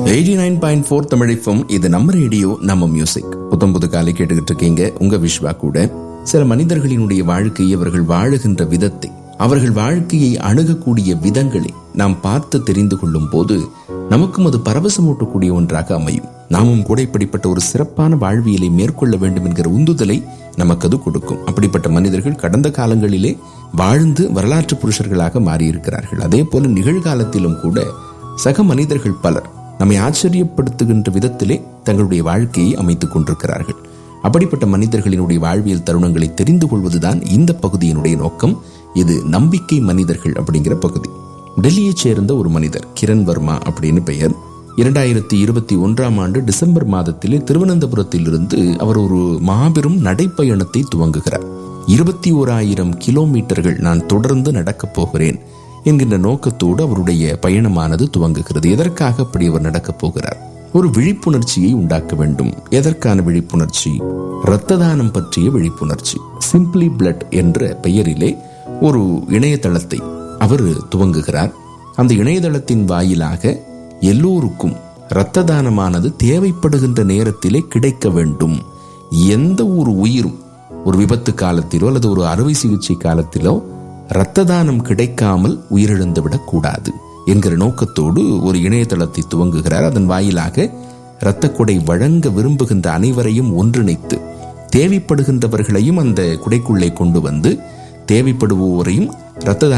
eighty nine point four தமிழிஃபம் இது நம்ம ரேடியோ நம்ம மியூசிக் புத்தம் புது காலை கேட்டுக்கிட்டு இருக்கீங்க உங்க விஸ்வா கூட சில மனிதர்களினுடைய வாழ்க்கையை அவர்கள் வாழுகின்ற விதத்தை அவர்கள் வாழ்க்கையை அணுகக்கூடிய விதங்களை நாம் பார்த்து தெரிந்து கொள்ளும் போது நமக்கும் அது பரவசமூட்டக்கூடிய ஒன்றாக அமையும் நாமும் கூட இப்படிப்பட்ட ஒரு சிறப்பான வாழ்வியலை மேற்கொள்ள வேண்டும் என்கிற உந்துதலை நமக்கு அது கொடுக்கும் அப்படிப்பட்ட மனிதர்கள் கடந்த காலங்களிலே வாழ்ந்து வரலாற்று புருஷர்களாக மாறியிருக்கிறார்கள் அதே போல நிகழ்காலத்திலும் கூட சக மனிதர்கள் பலர் நம்மை ஆச்சரியப்படுத்துகின்ற விதத்திலே தங்களுடைய வாழ்க்கையை அமைத்துக் கொண்டிருக்கிறார்கள் அப்படிப்பட்ட மனிதர்களினுடைய வாழ்வியல் தருணங்களை தெரிந்து கொள்வதுதான் இந்த பகுதியினுடைய நோக்கம் இது நம்பிக்கை மனிதர்கள் அப்படிங்கிற பகுதி டெல்லியைச் சேர்ந்த ஒரு மனிதர் கிரண் வர்மா அப்படின்னு பெயர் இரண்டாயிரத்தி இருபத்தி ஒன்றாம் ஆண்டு டிசம்பர் மாதத்திலே திருவனந்தபுரத்திலிருந்து அவர் ஒரு மாபெரும் நடைப்பயணத்தை துவங்குகிறார் இருபத்தி ஓராயிரம் கிலோமீட்டர்கள் நான் தொடர்ந்து நடக்கப் போகிறேன் என்கின்ற நோக்கத்தோடு அவருடைய பயணமானது துவங்குகிறது எதற்காக அப்படி அவர் நடக்கப் போகிறார் ஒரு விழிப்புணர்ச்சியை உண்டாக்க வேண்டும் எதற்கான விழிப்புணர்ச்சி இரத்த தானம் பற்றிய விழிப்புணர்ச்சி சிம்பிளி பிளட் என்ற பெயரிலே ஒரு இணையதளத்தை அவர் துவங்குகிறார் அந்த இணையதளத்தின் வாயிலாக எல்லோருக்கும் இரத்த தானமானது தேவைப்படுகின்ற நேரத்திலே கிடைக்க வேண்டும் எந்த ஒரு உயிரும் ஒரு விபத்து காலத்திலோ அல்லது ஒரு அறுவை சிகிச்சை காலத்திலோ இரத்த தானம் கிடைக்காமல் உயிரிழந்து விடக்கூடாது என்கிற நோக்கத்தோடு ஒரு இணையதளத்தை துவங்குகிறார் அதன் வாயிலாக இரத்த கொடை வழங்க விரும்புகின்ற அனைவரையும் ஒன்றிணைத்து தேவைப்படுகின்றவர்களையும் அந்த குடைக்குள்ளே கொண்டு வந்து தேவைப்படுவோரையும் இரத்த